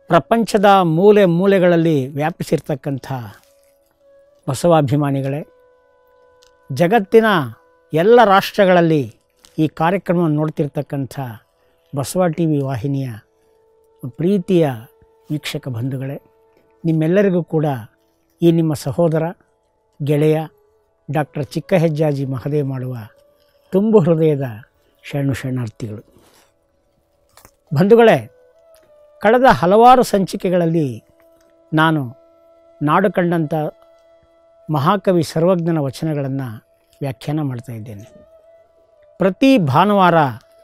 ಪ್ರಪಂಚದ ಮೂಲೆ ಮೂಲೆಗಳಲ್ಲಿ ವ್ಯಾಪಿಸಿರ್ತಕ್ಕಂಥ ಬಸವಾಭಿಮಾನಿಗಳೇ ಜಗತ್ತಿನ ಎಲ್ಲ ರಾಷ್ಟ್ರಗಳಲ್ಲಿ ಈ ಕಾರ್ಯಕ್ರಮವನ್ನು ನೋಡ್ತಿರ್ತಕ್ಕಂಥ ಬಸವ ಟಿ ವಿ ವಾಹಿನಿಯ ಪ್ರೀತಿಯ ವೀಕ್ಷಕ ಬಂಧುಗಳೇ ನಿಮ್ಮೆಲ್ಲರಿಗೂ ಕೂಡ ಈ ನಿಮ್ಮ ಸಹೋದರ ಗೆಳೆಯ ಡಾಕ್ಟರ್ ಚಿಕ್ಕ ಹೆಜ್ಜಾಜಿ ಮಹದೇವ್ ಮಾಡುವ ತುಂಬು ಹೃದಯದ ಶರಣು ಶರಣಾರ್ಥಿಗಳು ಬಂಧುಗಳೇ ಕಳೆದ ಹಲವಾರು ಸಂಚಿಕೆಗಳಲ್ಲಿ ನಾನು ನಾಡು ಕಂಡಂಥ ಮಹಾಕವಿ ಸರ್ವಜ್ಞನ ವಚನಗಳನ್ನು ವ್ಯಾಖ್ಯಾನ ಮಾಡ್ತಾ ಇದ್ದೇನೆ ಪ್ರತಿ ಭಾನುವಾರ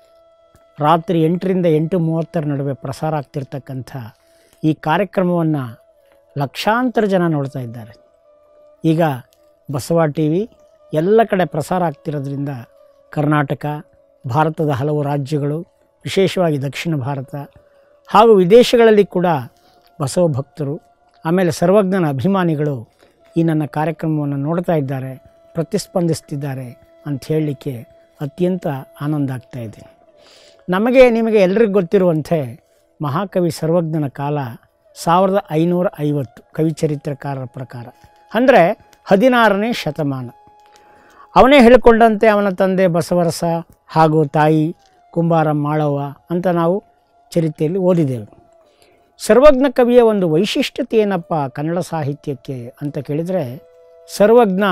ರಾತ್ರಿ ಎಂಟರಿಂದ ಎಂಟು ಮೂವತ್ತರ ನಡುವೆ ಪ್ರಸಾರ ಆಗ್ತಿರ್ತಕ್ಕಂಥ ಈ ಕಾರ್ಯಕ್ರಮವನ್ನು ಲಕ್ಷಾಂತರ ಜನ ನೋಡ್ತಾ ಇದ್ದಾರೆ ಈಗ ಬಸವ ಟಿ ವಿ ಎಲ್ಲ ಕಡೆ ಪ್ರಸಾರ ಆಗ್ತಿರೋದ್ರಿಂದ ಕರ್ನಾಟಕ ಭಾರತದ ಹಲವು ರಾಜ್ಯಗಳು ವಿಶೇಷವಾಗಿ ದಕ್ಷಿಣ ಭಾರತ ಹಾಗೂ ವಿದೇಶಗಳಲ್ಲಿ ಕೂಡ ಬಸವ ಭಕ್ತರು ಆಮೇಲೆ ಸರ್ವಜ್ಞನ ಅಭಿಮಾನಿಗಳು ಈ ನನ್ನ ಕಾರ್ಯಕ್ರಮವನ್ನು ನೋಡ್ತಾ ಇದ್ದಾರೆ ಪ್ರತಿಸ್ಪಂದಿಸ್ತಿದ್ದಾರೆ ಅಂತ ಹೇಳಲಿಕ್ಕೆ ಅತ್ಯಂತ ಆನಂದ ಆಗ್ತಾ ಇದೆ ನಮಗೆ ನಿಮಗೆ ಎಲ್ರಿಗೂ ಗೊತ್ತಿರುವಂತೆ ಮಹಾಕವಿ ಸರ್ವಜ್ಞನ ಕಾಲ ಸಾವಿರದ ಐನೂರ ಐವತ್ತು ಕವಿಚರಿತ್ರಕಾರರ ಪ್ರಕಾರ ಅಂದರೆ ಹದಿನಾರನೇ ಶತಮಾನ ಅವನೇ ಹೇಳಿಕೊಂಡಂತೆ ಅವನ ತಂದೆ ಬಸವರಸ ಹಾಗೂ ತಾಯಿ ಕುಂಬಾರ ಮಾಳವ್ವ ಅಂತ ನಾವು ಚರಿತ್ರೆಯಲ್ಲಿ ಓದಿದೆವು ಸರ್ವಜ್ಞ ಕವಿಯ ಒಂದು ವೈಶಿಷ್ಟ್ಯತೆ ಏನಪ್ಪ ಕನ್ನಡ ಸಾಹಿತ್ಯಕ್ಕೆ ಅಂತ ಕೇಳಿದರೆ ಸರ್ವಜ್ಞ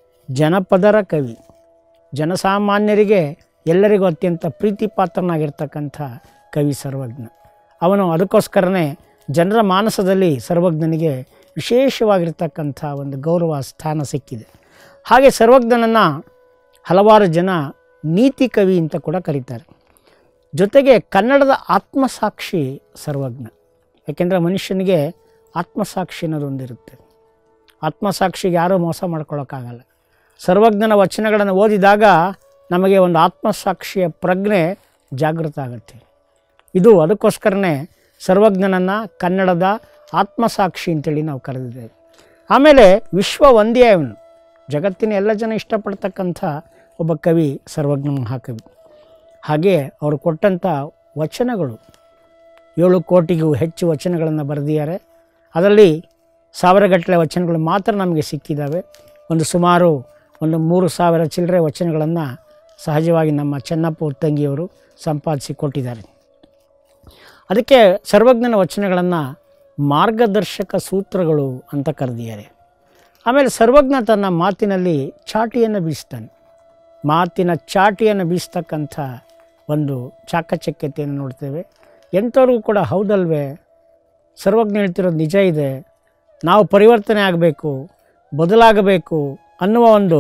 ಜನಪದರ ಕವಿ ಜನಸಾಮಾನ್ಯರಿಗೆ ಎಲ್ಲರಿಗೂ ಅತ್ಯಂತ ಪ್ರೀತಿ ಪಾತ್ರನಾಗಿರ್ತಕ್ಕಂಥ ಕವಿ ಸರ್ವಜ್ಞ ಅವನು ಅದಕ್ಕೋಸ್ಕರನೇ ಜನರ ಮಾನಸದಲ್ಲಿ ಸರ್ವಜ್ಞನಿಗೆ ವಿಶೇಷವಾಗಿರ್ತಕ್ಕಂಥ ಒಂದು ಗೌರವ ಸ್ಥಾನ ಸಿಕ್ಕಿದೆ ಹಾಗೆ ಸರ್ವಜ್ಞನನ್ನು ಹಲವಾರು ಜನ ನೀತಿ ಕವಿ ಅಂತ ಕೂಡ ಕರೀತಾರೆ ಜೊತೆಗೆ ಕನ್ನಡದ ಆತ್ಮಸಾಕ್ಷಿ ಸರ್ವಜ್ಞ ಯಾಕೆಂದರೆ ಮನುಷ್ಯನಿಗೆ ಆತ್ಮಸಾಕ್ಷಿ ಅನ್ನೋದೊಂದಿರುತ್ತೆ ಆತ್ಮಸಾಕ್ಷಿಗೆ ಯಾರೂ ಮೋಸ ಮಾಡ್ಕೊಳ್ಳೋಕ್ಕಾಗಲ್ಲ ಸರ್ವಜ್ಞನ ವಚನಗಳನ್ನು ಓದಿದಾಗ ನಮಗೆ ಒಂದು ಆತ್ಮಸಾಕ್ಷಿಯ ಪ್ರಜ್ಞೆ ಜಾಗೃತ ಆಗುತ್ತೆ ಇದು ಅದಕ್ಕೋಸ್ಕರನೇ ಸರ್ವಜ್ಞನನ್ನು ಕನ್ನಡದ ಆತ್ಮಸಾಕ್ಷಿ ಅಂತೇಳಿ ನಾವು ಕರೆದಿದ್ದೇವೆ ಆಮೇಲೆ ವಿಶ್ವ ಒಂದೇ ಅವನು ಜಗತ್ತಿನ ಎಲ್ಲ ಜನ ಇಷ್ಟಪಡ್ತಕ್ಕಂಥ ಒಬ್ಬ ಕವಿ ಸರ್ವಜ್ಞ ಮಹಾಕವಿ ಹಾಗೆ ಅವರು ಕೊಟ್ಟಂಥ ವಚನಗಳು ಏಳು ಕೋಟಿಗೂ ಹೆಚ್ಚು ವಚನಗಳನ್ನು ಬರೆದಿದ್ದಾರೆ ಅದರಲ್ಲಿ ಸಾವಿರಗಟ್ಟಲೆ ವಚನಗಳು ಮಾತ್ರ ನಮಗೆ ಸಿಕ್ಕಿದ್ದಾವೆ ಒಂದು ಸುಮಾರು ಒಂದು ಮೂರು ಸಾವಿರ ಚಿಲ್ಲರೆ ವಚನಗಳನ್ನು ಸಹಜವಾಗಿ ನಮ್ಮ ಚೆನ್ನಪ್ಪ ಉತ್ತಂಗಿಯವರು ಸಂಪಾದಿಸಿ ಕೊಟ್ಟಿದ್ದಾರೆ ಅದಕ್ಕೆ ಸರ್ವಜ್ಞನ ವಚನಗಳನ್ನು ಮಾರ್ಗದರ್ಶಕ ಸೂತ್ರಗಳು ಅಂತ ಕರೆದಿದ್ದಾರೆ ಆಮೇಲೆ ಸರ್ವಜ್ಞ ತನ್ನ ಮಾತಿನಲ್ಲಿ ಚಾಟಿಯನ್ನು ಬೀಸ್ತಾನೆ ಮಾತಿನ ಚಾಟಿಯನ್ನು ಬೀಸ್ತಕ್ಕಂಥ ಒಂದು ಚಾಕಚಕ್ಯತೆಯನ್ನು ನೋಡ್ತೇವೆ ಎಂಥವ್ರಿಗೂ ಕೂಡ ಹೌದಲ್ವೇ ಸರ್ವಜ್ಞ ಹೇಳ್ತಿರೋದು ನಿಜ ಇದೆ ನಾವು ಪರಿವರ್ತನೆ ಆಗಬೇಕು ಬದಲಾಗಬೇಕು ಅನ್ನುವ ಒಂದು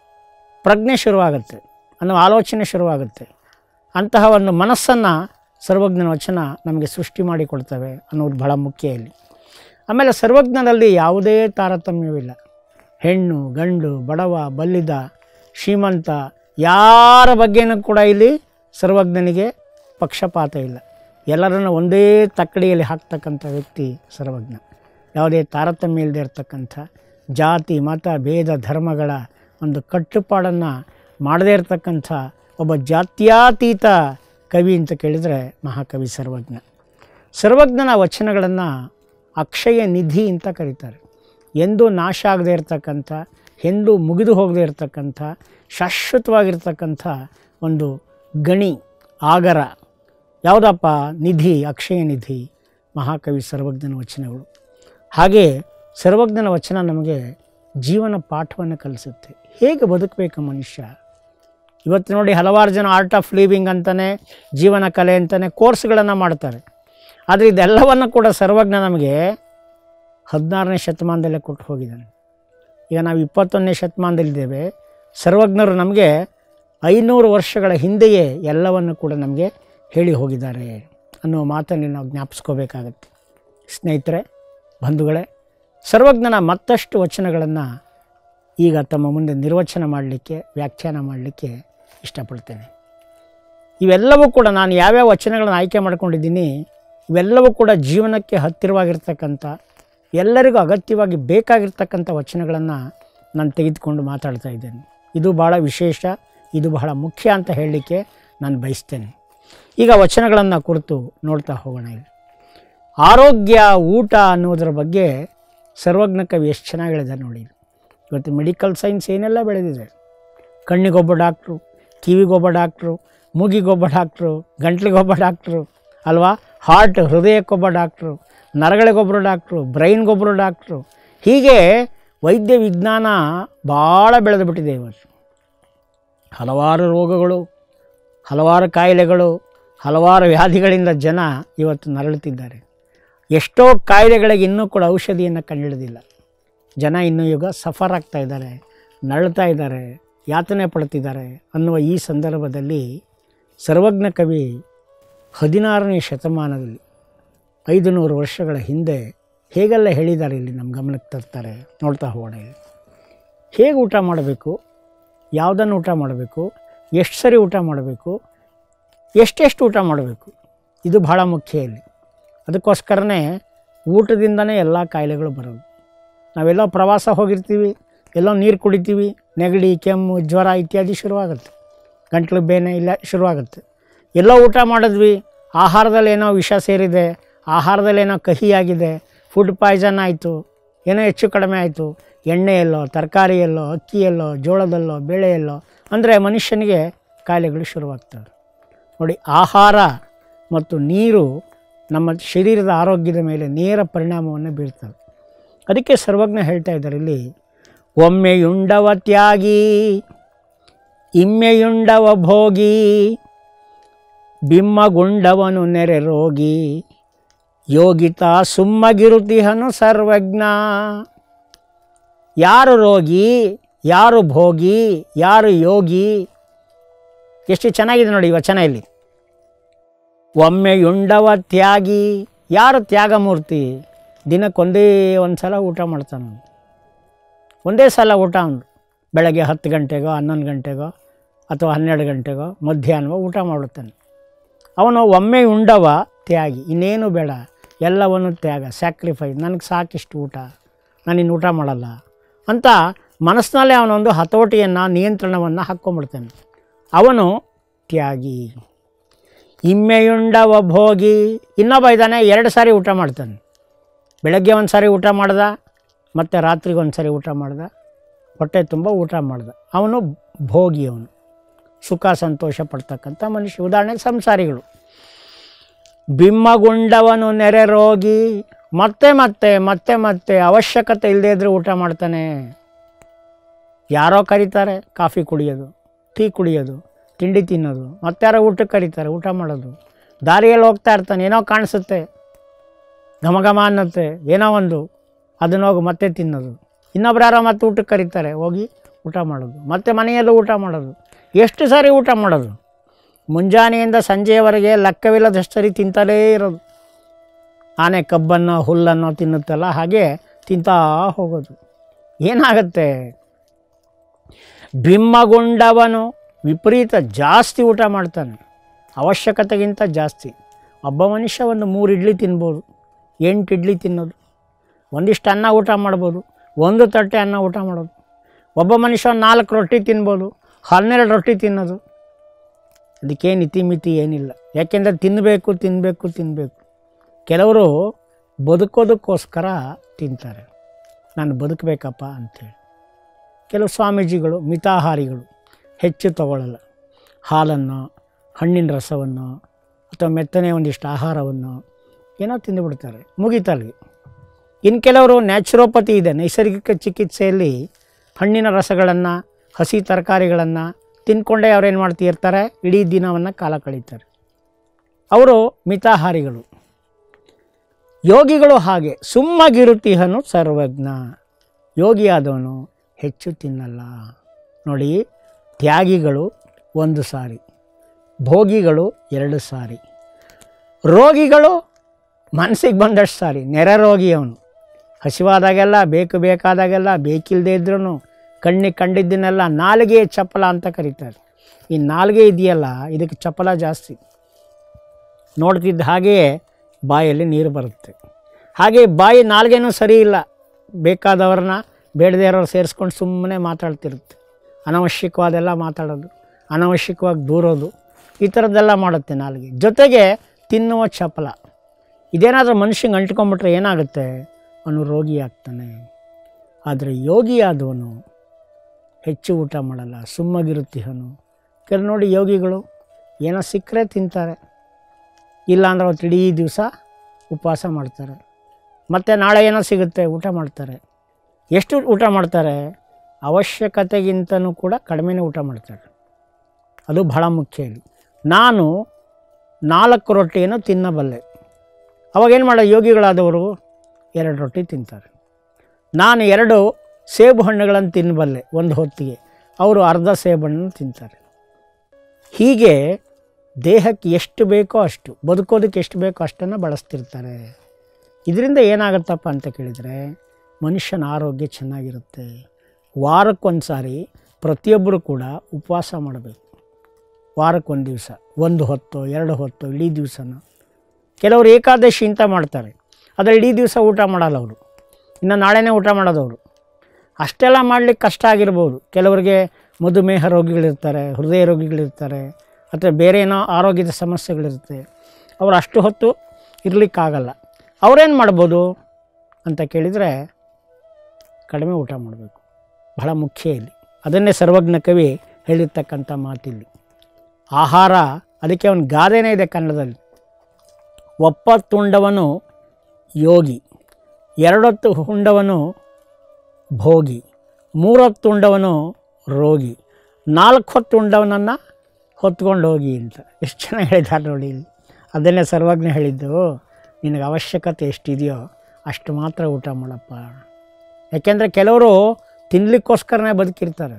ಪ್ರಜ್ಞೆ ಶುರುವಾಗುತ್ತೆ ಅನ್ನುವ ಆಲೋಚನೆ ಶುರುವಾಗುತ್ತೆ ಅಂತಹ ಒಂದು ಮನಸ್ಸನ್ನು ಸರ್ವಜ್ಞನ ವಚನ ನಮಗೆ ಸೃಷ್ಟಿ ಮಾಡಿಕೊಡ್ತವೆ ಅನ್ನೋದು ಬಹಳ ಮುಖ್ಯ ಇಲ್ಲಿ ಆಮೇಲೆ ಸರ್ವಜ್ಞನಲ್ಲಿ ಯಾವುದೇ ತಾರತಮ್ಯವಿಲ್ಲ ಹೆಣ್ಣು ಗಂಡು ಬಡವ ಬಲ್ಲಿದ ಶ್ರೀಮಂತ ಯಾರ ಬಗ್ಗೆನೂ ಕೂಡ ಇಲ್ಲಿ ಸರ್ವಜ್ಞನಿಗೆ ಪಕ್ಷಪಾತ ಇಲ್ಲ ಎಲ್ಲರನ್ನು ಒಂದೇ ತಕ್ಕಡಿಯಲ್ಲಿ ಹಾಕ್ತಕ್ಕಂಥ ವ್ಯಕ್ತಿ ಸರ್ವಜ್ಞ ಯಾವುದೇ ತಾರತಮ್ಯ ಇಲ್ಲದೆ ಇರತಕ್ಕಂಥ ಜಾತಿ ಮತ ಭೇದ ಧರ್ಮಗಳ ಒಂದು ಕಟ್ಟುಪಾಡನ್ನು ಮಾಡದೇ ಇರತಕ್ಕಂಥ ಒಬ್ಬ ಜಾತ್ಯಾತೀತ ಕವಿ ಅಂತ ಕೇಳಿದರೆ ಮಹಾಕವಿ ಸರ್ವಜ್ಞ ಸರ್ವಜ್ಞನ ವಚನಗಳನ್ನು ಅಕ್ಷಯ ನಿಧಿ ಅಂತ ಕರೀತಾರೆ ಎಂದೂ ನಾಶ ಆಗದೇ ಇರತಕ್ಕಂಥ ಎಂದೂ ಮುಗಿದು ಹೋಗದೇ ಇರತಕ್ಕಂಥ ಶಾಶ್ವತವಾಗಿರ್ತಕ್ಕಂಥ ಒಂದು ಗಣಿ ಆಗರ ಯಾವುದಪ್ಪ ನಿಧಿ ಅಕ್ಷಯ ನಿಧಿ ಮಹಾಕವಿ ಸರ್ವಜ್ಞನ ವಚನಗಳು ಹಾಗೆ ಸರ್ವಜ್ಞನ ವಚನ ನಮಗೆ ಜೀವನ ಪಾಠವನ್ನು ಕಲಿಸುತ್ತೆ ಹೇಗೆ ಬದುಕಬೇಕು ಮನುಷ್ಯ ಇವತ್ತು ನೋಡಿ ಹಲವಾರು ಜನ ಆರ್ಟ್ ಆಫ್ ಲಿವಿಂಗ್ ಅಂತಲೇ ಜೀವನ ಕಲೆ ಅಂತಲೇ ಕೋರ್ಸ್ಗಳನ್ನು ಮಾಡ್ತಾರೆ ಆದರೆ ಇದೆಲ್ಲವನ್ನು ಕೂಡ ಸರ್ವಜ್ಞ ನಮಗೆ ಹದಿನಾರನೇ ಶತಮಾನದಲ್ಲೇ ಕೊಟ್ಟು ಹೋಗಿದ್ದಾನೆ ಈಗ ನಾವು ಇಪ್ಪತ್ತೊಂದನೇ ಶತಮಾನದಲ್ಲಿದ್ದೇವೆ ಸರ್ವಜ್ಞರು ನಮಗೆ ಐನೂರು ವರ್ಷಗಳ ಹಿಂದೆಯೇ ಎಲ್ಲವನ್ನು ಕೂಡ ನಮಗೆ ಹೇಳಿ ಹೋಗಿದ್ದಾರೆ ಅನ್ನುವ ಮಾತನ್ನು ನಾವು ಜ್ಞಾಪಿಸ್ಕೋಬೇಕಾಗತ್ತೆ ಸ್ನೇಹಿತರೆ ಬಂಧುಗಳೇ ಸರ್ವಜ್ಞನ ಮತ್ತಷ್ಟು ವಚನಗಳನ್ನು ಈಗ ತಮ್ಮ ಮುಂದೆ ನಿರ್ವಚನ ಮಾಡಲಿಕ್ಕೆ ವ್ಯಾಖ್ಯಾನ ಮಾಡಲಿಕ್ಕೆ ಇಷ್ಟಪಡ್ತೇನೆ ಇವೆಲ್ಲವೂ ಕೂಡ ನಾನು ಯಾವ್ಯಾವ ವಚನಗಳನ್ನು ಆಯ್ಕೆ ಮಾಡ್ಕೊಂಡಿದ್ದೀನಿ ಇವೆಲ್ಲವೂ ಕೂಡ ಜೀವನಕ್ಕೆ ಹತ್ತಿರವಾಗಿರ್ತಕ್ಕಂಥ ಎಲ್ಲರಿಗೂ ಅಗತ್ಯವಾಗಿ ಬೇಕಾಗಿರ್ತಕ್ಕಂಥ ವಚನಗಳನ್ನು ನಾನು ತೆಗೆದುಕೊಂಡು ಮಾತಾಡ್ತಾ ಇದ್ದೇನೆ ಇದು ಭಾಳ ವಿಶೇಷ ಇದು ಬಹಳ ಮುಖ್ಯ ಅಂತ ಹೇಳಲಿಕ್ಕೆ ನಾನು ಬಯಸ್ತೇನೆ ಈಗ ವಚನಗಳನ್ನು ಕುರಿತು ನೋಡ್ತಾ ಹೋಗೋಣ ಇಲ್ಲಿ ಆರೋಗ್ಯ ಊಟ ಅನ್ನೋದರ ಬಗ್ಗೆ ಸರ್ವಜ್ಞ ಕವಿ ಎಷ್ಟು ಚೆನ್ನಾಗಿ ಹೇಳಿದ್ದಾರೆ ನೋಡಿ ಇವತ್ತು ಮೆಡಿಕಲ್ ಸೈನ್ಸ್ ಏನೆಲ್ಲ ಬೆಳೆದಿದೆ ಕಣ್ಣಿಗೊಬ್ಬ ಡಾಕ್ಟ್ರು ಕಿವಿಗೊಬ್ಬ ಡಾಕ್ಟ್ರು ಮೂಗಿಗೊಬ್ಬ ಡಾಕ್ಟ್ರು ಗಂಟ್ಲಿಗೊಬ್ಬ ಡಾಕ್ಟ್ರು ಅಲ್ವಾ ಹಾರ್ಟ್ ಹೃದಯಕ್ಕೊಬ್ಬ ಡಾಕ್ಟ್ರು ನರಗಳಿಗೊಬ್ಬರು ಡಾಕ್ಟ್ರು ಬ್ರೈನ್ಗೊಬ್ಬರು ಡಾಕ್ಟ್ರು ಹೀಗೆ ವೈದ್ಯ ವಿಜ್ಞಾನ ಭಾಳ ಬೆಳೆದು ಬಿಟ್ಟಿದೆ ಇವತ್ತು ಹಲವಾರು ರೋಗಗಳು ಹಲವಾರು ಕಾಯಿಲೆಗಳು ಹಲವಾರು ವ್ಯಾಧಿಗಳಿಂದ ಜನ ಇವತ್ತು ನರಳುತ್ತಿದ್ದಾರೆ ಎಷ್ಟೋ ಕಾಯಿಲೆಗಳಿಗೆ ಇನ್ನೂ ಕೂಡ ಔಷಧಿಯನ್ನು ಕಂಡುಹಿಡಿದಿಲ್ಲ ಜನ ಇನ್ನೂ ಈಗ ಸಫರ್ ಆಗ್ತಾ ಇದ್ದಾರೆ ನರಳ್ತಾ ಇದ್ದಾರೆ ಯಾತನೆ ಪಡ್ತಿದ್ದಾರೆ ಅನ್ನುವ ಈ ಸಂದರ್ಭದಲ್ಲಿ ಸರ್ವಜ್ಞ ಕವಿ ಹದಿನಾರನೇ ಶತಮಾನದಲ್ಲಿ ಐದು ನೂರು ವರ್ಷಗಳ ಹಿಂದೆ ಹೇಗೆಲ್ಲ ಹೇಳಿದ್ದಾರೆ ಇಲ್ಲಿ ನಮ್ಮ ಗಮನಕ್ಕೆ ತರ್ತಾರೆ ನೋಡ್ತಾ ಹೋಗೋಣ ಇಲ್ಲಿ. ಹೇಗೆ ಊಟ ಮಾಡಬೇಕು ಯಾವುದನ್ನು ಊಟ ಮಾಡಬೇಕು ಎಷ್ಟು ಸರಿ ಊಟ ಮಾಡಬೇಕು ಎಷ್ಟೆಷ್ಟು ಊಟ ಮಾಡಬೇಕು ಇದು ಭಾಳ ಮುಖ್ಯ ಇಲ್ಲಿ ಅದಕ್ಕೋಸ್ಕರನೇ ಊಟದಿಂದನೇ ಎಲ್ಲ ಕಾಯಿಲೆಗಳು ಬರೋದು ನಾವೆಲ್ಲೋ ಪ್ರವಾಸ ಹೋಗಿರ್ತೀವಿ ಎಲ್ಲೋ ನೀರು ಕುಡಿತೀವಿ ನೆಗಡಿ ಕೆಮ್ಮು ಜ್ವರ ಇತ್ಯಾದಿ ಶುರುವಾಗುತ್ತೆ ಗಂಟ್ಲು ಬೇನೆ ಇಲ್ಲ ಶುರುವಾಗುತ್ತೆ ಎಲ್ಲೋ ಊಟ ಮಾಡಿದ್ವಿ ಆಹಾರದಲ್ಲಿ ಏನೋ ವಿಷ ಸೇರಿದೆ ಆಹಾರದಲ್ಲಿ ಏನೋ ಕಹಿಯಾಗಿದೆ ಫುಡ್ ಪಾಯ್ಸನ್ ಆಯಿತು ಏನೋ ಹೆಚ್ಚು ಕಡಿಮೆ ಆಯಿತು ಎಣ್ಣೆಯಲ್ಲೋ ತರಕಾರಿಯಲ್ಲೋ ಅಕ್ಕಿಯಲ್ಲೋ ಜೋಳದಲ್ಲೋ ಬೇಳೆಯಲ್ಲೋ ಅಂದರೆ ಮನುಷ್ಯನಿಗೆ ಕಾಯಿಲೆಗಳು ಶುರುವಾಗ್ತವೆ ನೋಡಿ ಆಹಾರ ಮತ್ತು ನೀರು ನಮ್ಮ ಶರೀರದ ಆರೋಗ್ಯದ ಮೇಲೆ ನೇರ ಪರಿಣಾಮವನ್ನು ಬೀರ್ತವೆ ಅದಕ್ಕೆ ಸರ್ವಜ್ಞ ಹೇಳ್ತಾ ಇದ್ದಾರೆ ಇಲ್ಲಿ ಒಮ್ಮೆಯುಂಡವ ತ್ಯಾಗಿ ಇಮ್ಮೆಯುಂಡವ ಭೋಗಿ ಬಿಮ್ಮಗುಂಡವನು ನೆರೆ ರೋಗಿ ಯೋಗಿತ ಸುಮ್ಮಗಿರುತಿಹನು ಸರ್ವಜ್ಞ ಯಾರು ರೋಗಿ ಯಾರು ಭೋಗಿ ಯಾರು ಯೋಗಿ ಎಷ್ಟು ಚೆನ್ನಾಗಿದೆ ನೋಡಿ ಈ ವಚನ ಇಲ್ಲಿ ಒಮ್ಮೆಯುಂಡವ ತ್ಯಾಗಿ ಯಾರು ತ್ಯಾಗಮೂರ್ತಿ ದಿನಕ್ಕೊಂದೇ ಒಂದು ಸಲ ಊಟ ಮಾಡ್ತಾನೆ ಅವ್ನು. ಒಂದೇ ಸಲ ಊಟ ಅವನು ಬೆಳಗ್ಗೆ ಹತ್ತು ಗಂಟೆಗೋ ಹನ್ನೊಂದು ಗಂಟೆಗೋ ಅಥವಾ ಹನ್ನೆರಡು ಗಂಟೆಗೋ ಮಧ್ಯಾಹ್ನವೋ ಊಟ ಮಾಡುತ್ತಾನೆ ಅವನು ಒಮ್ಮೆ ಉಂಡವ ತ್ಯಾಗಿ ಇನ್ನೇನು ಬೇಡ ಎಲ್ಲವನ್ನು ತ್ಯಾಗ ಸ್ಯಾಕ್ರಿಫೈಸ್ ನನಗೆ ಸಾಕಿಷ್ಟು ಊಟ ನಾನಿನ್ನು ಊಟ ಮಾಡಲ್ಲ ಅಂತ ಮನಸ್ಸಿನಲ್ಲೇ ಅವನೊಂದು ಹತೋಟಿಯನ್ನು ನಿಯಂತ್ರಣವನ್ನು ಹಾಕ್ಕೊಂಬಿಡ್ತಾನೆ ಅವನು ತ್ಯಾಗಿ ಇಮ್ಮೆಯುಂಡವ ಭೋಗಿ ಇನ್ನೊಬ್ಬ ಇದ್ದಾನೆ ಎರಡು ಸಾರಿ ಊಟ ಮಾಡ್ತಾನೆ ಬೆಳಗ್ಗೆ ಒಂದು ಸಾರಿ ಊಟ ಮಾಡ್ದ ಮತ್ತು ರಾತ್ರಿಗೆ ಒಂದು ಸಾರಿ ಊಟ ಮಾಡ್ದ ಹೊಟ್ಟೆ ತುಂಬ ಊಟ ಮಾಡ್ದ ಅವನು ಭೋಗಿ ಅವನು ಸುಖ ಸಂತೋಷ ಪಡ್ತಕ್ಕಂಥ ಮನುಷ್ಯ ಉದಾಹರಣೆಗೆ ಸಂಸಾರಿಗಳು ಬಿಮ್ಮಗುಂಡವನು ನೆರೆ ರೋಗಿ ಮತ್ತೆ ಮತ್ತೆ ಮತ್ತೆ ಮತ್ತೆ ಅವಶ್ಯಕತೆ ಇಲ್ಲದೇ ಇದ್ದರೆ ಊಟ ಮಾಡ್ತಾನೆ ಯಾರೋ ಕರೀತಾರೆ ಕಾಫಿ ಕುಡಿಯೋದು ಟೀ ಕುಡಿಯೋದು ತಿಂಡಿ ತಿನ್ನೋದು ಮತ್ತಾರೋ ಊಟಕ್ಕೆ ಕರೀತಾರೆ ಊಟ ಮಾಡೋದು ದಾರಿಯಲ್ಲಿ ಹೋಗ್ತಾ ಇರ್ತಾನೆ ಏನೋ ಕಾಣಿಸುತ್ತೆ ಘಮ ಘಮ ಅನ್ನತ್ತೆ ಏನೋ ಒಂದು ಅದನ್ನ ಹೋಗಿ ಮತ್ತೆ ತಿನ್ನೋದು ಇನ್ನೊಬ್ರು ಯಾರೋ ಮತ್ತೆ ಊಟಕ್ಕೆ ಕರೀತಾರೆ ಹೋಗಿ ಊಟ ಮಾಡೋದು ಮತ್ತೆ ಮನೆಯಲ್ಲೂ ಊಟ ಮಾಡೋದು ಎಷ್ಟು ಸಾರಿ ಊಟ ಮಾಡೋದು ಮುಂಜಾನೆಯಿಂದ ಸಂಜೆಯವರೆಗೆ ಲೆಕ್ಕವಿಲ್ಲದಷ್ಟು ಸರಿ ತಿಂತಲೇ ಇರೋದು ಆನೆ ಕಬ್ಬನ್ನು ಹುಲ್ಲನ್ನು ತಿನ್ನುತ್ತಲ್ಲ ಹಾಗೆ ತಿಂತಾ ಹೋಗೋದು ಏನಾಗುತ್ತೆ ಬಿಮ್ಮಗೊಂಡವನು ವಿಪರೀತ ಜಾಸ್ತಿ ಊಟ ಮಾಡ್ತಾನೆ ಅವಶ್ಯಕತೆಗಿಂತ ಜಾಸ್ತಿ ಒಬ್ಬ ಮನುಷ್ಯ ಒಂದು ಮೂರು ಇಡ್ಲಿ ತಿನ್ಬೋದು ಎಂಟು ಇಡ್ಲಿ ತಿನ್ನೋದು ಒಂದಿಷ್ಟು ಅನ್ನ ಊಟ ಮಾಡ್ಬೋದು ಒಂದು ತಟ್ಟೆ ಅನ್ನ ಊಟ ಮಾಡೋದು ಒಬ್ಬ ಮನುಷ್ಯ ಒಂದು ನಾಲ್ಕು ರೊಟ್ಟಿ ತಿನ್ಬೋದು ಹನ್ನೆರಡು ರೊಟ್ಟಿ ತಿನ್ನೋದು ಅದಕ್ಕೇನು ಇತಿಮಿತಿ ಏನಿಲ್ಲ ಯಾಕೆಂದರೆ ತಿನ್ನಬೇಕು ತಿನ್ನಬೇಕು ತಿನ್ನಬೇಕು ಕೆಲವರು ಬದುಕೋದಕ್ಕೋಸ್ಕರ ತಿಂತಾರೆ ನಾನು ಬದುಕಬೇಕಪ್ಪ ಅಂಥೇಳಿ ಕೆಲವು ಸ್ವಾಮೀಜಿಗಳು ಮಿತಾಹಾರಿಗಳು ಹೆಚ್ಚು ತಗೊಳ್ಳಲ್ಲ ಹಾಲನ್ನು ಹಣ್ಣಿನ ರಸವನ್ನು ಅಥವಾ ಮೆತ್ತನೆ ಒಂದಿಷ್ಟು ಆಹಾರವನ್ನು ಏನೋ ತಿಂದುಬಿಡ್ತಾರೆ ಮುಗಿತಲ್ಲಿ ಇನ್ನು ಕೆಲವರು ನ್ಯಾಚುರೋಪತಿ ಇದೆ ನೈಸರ್ಗಿಕ ಚಿಕಿತ್ಸೆಯಲ್ಲಿ ಹಣ್ಣಿನ ರಸಗಳನ್ನು ಹಸಿ ತರಕಾರಿಗಳನ್ನು ತಿಂದ್ಕೊಂಡೇ ಅವ್ರೇನು ಮಾಡ್ತಿರ್ತಾರೆ ಇಡೀ ದಿನವನ್ನು ಕಾಲ ಕಳೀತಾರೆ ಅವರು ಮಿತಾಹಾರಿಗಳು ಯೋಗಿಗಳು ಹಾಗೆ ಸುಮ್ಮಗಿರುತಿಹನು ಸರ್ವಜ್ಞ ಯೋಗಿಯಾದವನು ಹೆಚ್ಚು ತಿನ್ನಲ್ಲ ನೋಡಿ ತ್ಯಾಗಿಗಳು ಒಂದು ಸಾರಿ ಭೋಗಿಗಳು ಎರಡು ಸಾರಿ ರೋಗಿಗಳು ಮನಸ್ಸಿಗೆ ಬಂದಷ್ಟು ಸಾರಿ ನೆರೆ ರೋಗಿ ಅವನು ಹಸಿವಾದಾಗೆಲ್ಲ ಬೇಕು ಬೇಕಾದಾಗೆಲ್ಲ ಬೇಕಿಲ್ಲದೆ ಇದ್ರೂ ಕಣ್ಣಿಗೆ ಕಂಡಿದ್ದನ್ನೆಲ್ಲ ನಾಲಿಗೆ ಚಪ್ಪಲ ಅಂತ ಕರೀತಾರೆ ಈ ನಾಲಿಗೆ ಇದೆಯಲ್ಲ ಇದಕ್ಕೆ ಚಪ್ಪಲ ಜಾಸ್ತಿ ನೋಡ್ತಿದ್ದ ಹಾಗೆಯೇ ಬಾಯಲ್ಲಿ ನೀರು ಬರುತ್ತೆ ಹಾಗೆ ಬಾಯಿ ನಾಲ್ಗೇನೂ ಸರಿ ಇಲ್ಲ ಬೇಕಾದವ್ರನ್ನ ಬೇಡದೇ ಇರೋರು ಸೇರಿಸ್ಕೊಂಡು ಸುಮ್ಮನೆ ಮಾತಾಡ್ತಿರುತ್ತೆ ಅನವಶ್ಯಕವಾದೆಲ್ಲ ಮಾತಾಡೋದು ಅನವಶ್ಯಕವಾಗಿ ದೂರೋದು ಈ ಥರದ್ದೆಲ್ಲ ಮಾಡುತ್ತೆ ನಾಲ್ಗೆ ಜೊತೆಗೆ ತಿನ್ನುವ ಚಪಲ ಇದೇನಾದರೂ ಮನುಷ್ಯಂಗೆ ಅಂಟ್ಕೊಂಬಿಟ್ರೆ ಏನಾಗುತ್ತೆ ಅವನು ರೋಗಿ ಆಗ್ತಾನೆ ಆದರೆ ಯೋಗಿಯಾದವನು ಹೆಚ್ಚು ಊಟ ಮಾಡಲ್ಲ ಸುಮ್ಮಗಿರುತ್ತಿಹನು ಕೆಲವು ನೋಡಿ ಯೋಗಿಗಳು ಏನೋ ಸಿಕ್ಕರೆ ತಿಂತಾರೆ ಇಲ್ಲಾಂದ್ರೆ ಅವತ್ತು ಇಡೀ ದಿವಸ ಉಪವಾಸ ಮಾಡ್ತಾರೆ ಮತ್ತು ನಾಳೆ ಏನೋ ಸಿಗುತ್ತೆ ಊಟ ಮಾಡ್ತಾರೆ ಎಷ್ಟು ಊಟ ಮಾಡ್ತಾರೆ ಅವಶ್ಯಕತೆಗಿಂತನೂ ಕೂಡ ಕಡಿಮೆನೇ ಊಟ ಮಾಡ್ತಾರೆ ಅದು ಬಹಳ ಮುಖ್ಯ ಇಲ್ಲಿ ನಾನು ನಾಲ್ಕು ರೊಟ್ಟಿಯನ್ನು ತಿನ್ನಬಲ್ಲೆ ಅವಾಗೇನು ಮಾಡೋ ಯೋಗಿಗಳಾದವರು ಎರಡು ರೊಟ್ಟಿ ತಿಂತಾರೆ ನಾನು ಎರಡು ಸೇಬು ಹಣ್ಣುಗಳನ್ನು ತಿನ್ನಬಲ್ಲೆ ಒಂದು ಹೊತ್ತಿಗೆ ಅವರು ಅರ್ಧ ಸೇಬು ಹಣ್ಣನ್ನು ತಿಂತಾರೆ ಹೀಗೆ ದೇಹಕ್ಕೆ ಎಷ್ಟು ಬೇಕೋ ಅಷ್ಟು ಬದುಕೋದಕ್ಕೆ ಎಷ್ಟು ಬೇಕೋ ಅಷ್ಟನ್ನು ಬಳಸ್ತಿರ್ತಾರೆ ಇದರಿಂದ ಏನಾಗುತ್ತಪ್ಪ ಅಂತ ಕೇಳಿದರೆ ಮನುಷ್ಯನ ಆರೋಗ್ಯ ಚೆನ್ನಾಗಿರುತ್ತೆ ವಾರಕ್ಕೊಂದು ಸಾರಿ ಪ್ರತಿಯೊಬ್ಬರು ಕೂಡ ಉಪವಾಸ ಮಾಡಬೇಕು ವಾರಕ್ಕೊಂದು ದಿವಸ ಒಂದು ಹೊತ್ತು ಎರಡು ಹೊತ್ತು ಇಡೀ ದಿವಸನ ಕೆಲವರು ಏಕಾದಶಿ ಅಂತ ಮಾಡ್ತಾರೆ ಆದರೆ ಇಡೀ ದಿವಸ ಊಟ ಮಾಡಲ್ಲ ಅವರು ಇನ್ನು ನಾಳೆನೇ ಊಟ ಮಾಡೋದವರು ಅಷ್ಟೆಲ್ಲ ಮಾಡಲಿಕ್ಕೆ ಕಷ್ಟ ಆಗಿರ್ಬೋದು ಕೆಲವರಿಗೆ ಮಧುಮೇಹ ರೋಗಿಗಳಿರ್ತಾರೆ ಹೃದಯ ರೋಗಿಗಳಿರ್ತಾರೆ ಅಥವಾ ಬೇರೆ ಏನೋ ಆರೋಗ್ಯದ ಸಮಸ್ಯೆಗಳಿರುತ್ತೆ ಅವರು ಅಷ್ಟು ಹೊತ್ತು ಇರಲಿಕ್ಕಾಗಲ್ಲ ಅವರೇನು ಮಾಡ್ಬೋದು ಅಂತ ಕೇಳಿದರೆ ಕಡಿಮೆ ಊಟ ಮಾಡಬೇಕು ಬಹಳ ಮುಖ್ಯ ಇಲ್ಲಿ ಅದನ್ನೇ ಸರ್ವಜ್ಞ ಕವಿ ಹೇಳಿರ್ತಕ್ಕಂಥ ಮಾತಿಲ್ಲಿ ಆಹಾರ ಅದಕ್ಕೆ ಅವನ ಗಾದೆನೇ ಇದೆ ಕನ್ನಡದಲ್ಲಿ ಒಪ್ಪತ್ತುಂಡವನು ಯೋಗಿ ಎರಡೊತ್ತು ಉಂಡವನು ಭೋಗಿ ಮೂರೊತ್ತುಂಡವನು ರೋಗಿ ನಾಲ್ಕು ಹೊತ್ತು ಉಂಡವನನ್ನು ಹೊತ್ಕೊಂಡು ಹೋಗಿ ಅಂತ ಎಷ್ಟು ಚೆನ್ನಾಗಿ ಹೇಳಿದ್ದಾರೆ ನೋಡಿ ಇಲ್ಲಿ ಅದನ್ನೇ ಸರ್ವಜ್ಞ ಹೇಳಿದ್ದು ನಿನಗೆ ಅವಶ್ಯಕತೆ ಎಷ್ಟಿದೆಯೋ ಅಷ್ಟು ಮಾತ್ರ ಊಟ ಮಾಡಪ್ಪ ಯಾಕೆಂದರೆ ಕೆಲವರು ತಿನ್ನಲಿಕ್ಕೋಸ್ಕರನೇ ಬದುಕಿರ್ತಾರೆ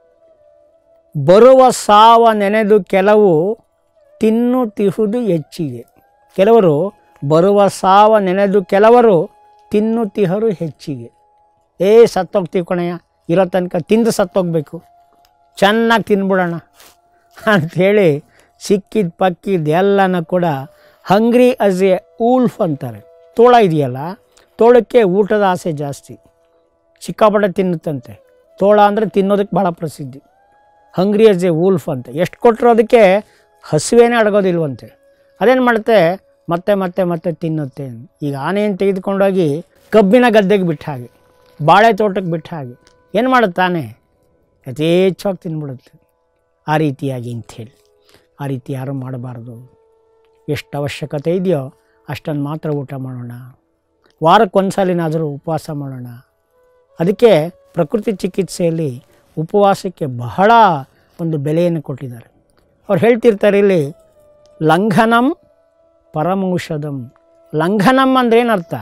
ಬರುವ ಸಾವ ನೆನೆದು ಕೆಲವು ತಿನ್ನುತ್ತಿಹುದು ಹೆಚ್ಚಿಗೆ ಕೆಲವರು ಬರುವ ಸಾವ ನೆನೆದು ಕೆಲವರು ತಿನ್ನುತ್ತಿಹರು ಹೆಚ್ಚಿಗೆ ಏ ಸತ್ತೋಗ್ತೀವಿ ಕಣಯ್ಯ ಇರೋ ತನಕ ತಿಂದು ಸತ್ತೋಗ್ಬೇಕು ಚೆನ್ನಾಗಿ ತಿನ್ಬಿಡೋಣ ಅಂಥೇಳಿ ಸಿಕ್ಕಿದ ಪಕ್ಕಿದ ಎಲ್ಲನೂ ಕೂಡ ಹಂಗ್ರಿ ಅಸ್ ಎ ಊಲ್ಫ್ ಅಂತಾರೆ ತೋಳ ಇದೆಯಲ್ಲ ತೋಳಕ್ಕೆ ಊಟದ ಆಸೆ ಜಾಸ್ತಿ ಸಿಕ್ಕಾಪಟ್ಟೆ ತಿನ್ನುತ್ತಂತೆ ತೋಳ ಅಂದರೆ ತಿನ್ನೋದಕ್ಕೆ ಭಾಳ ಪ್ರಸಿದ್ಧಿ ಹಂಗ್ರಿ ಅಸ್ ಎ ವೂಲ್ಫ್ ಅಂತ ಎಷ್ಟು ಕೊಟ್ಟರು ಅದಕ್ಕೆ ಹಸಿವೇನೇ ಅಡಗೋದಿಲ್ವಂತೆ ಅದೇನು ಮಾಡುತ್ತೆ ಮತ್ತೆ ಮತ್ತೆ ಮತ್ತೆ ತಿನ್ನುತ್ತೆ ಈಗ ಆನೆಯನ್ನು ತೆಗೆದುಕೊಂಡೋಗಿ ಕಬ್ಬಿನ ಗದ್ದೆಗೆ ಬಿಟ್ಟ ಹಾಗೆ ಬಾಳೆ ತೋಟಕ್ಕೆ ಬಿಟ್ಟ ಹಾಗೆ ಏನು ಮಾಡುತ್ತಾನೆ ಯಥೇಚ್ಛವಾಗಿ ತಿನ್ಬಿಡುತ್ತೆ ಆ ರೀತಿಯಾಗಿ ಅಂಥೇಳಿ ಆ ರೀತಿ ಯಾರೂ ಮಾಡಬಾರ್ದು ಎಷ್ಟು ಅವಶ್ಯಕತೆ ಇದೆಯೋ ಅಷ್ಟನ್ನು ಮಾತ್ರ ಊಟ ಮಾಡೋಣ ವಾರಕ್ಕೆ ಒಂದು ಸಲಿನಾದರೂ ಉಪವಾಸ ಮಾಡೋಣ ಅದಕ್ಕೆ ಪ್ರಕೃತಿ ಚಿಕಿತ್ಸೆಯಲ್ಲಿ ಉಪವಾಸಕ್ಕೆ ಬಹಳ ಒಂದು ಬೆಲೆಯನ್ನು ಕೊಟ್ಟಿದ್ದಾರೆ ಅವ್ರು ಹೇಳ್ತಿರ್ತಾರೆ ಇಲ್ಲಿ ಲಂಘನಂ ಪರಮೌಷಧಂ ಲಂಘನಂ ಅಂದ್ರೆ ಏನರ್ಥ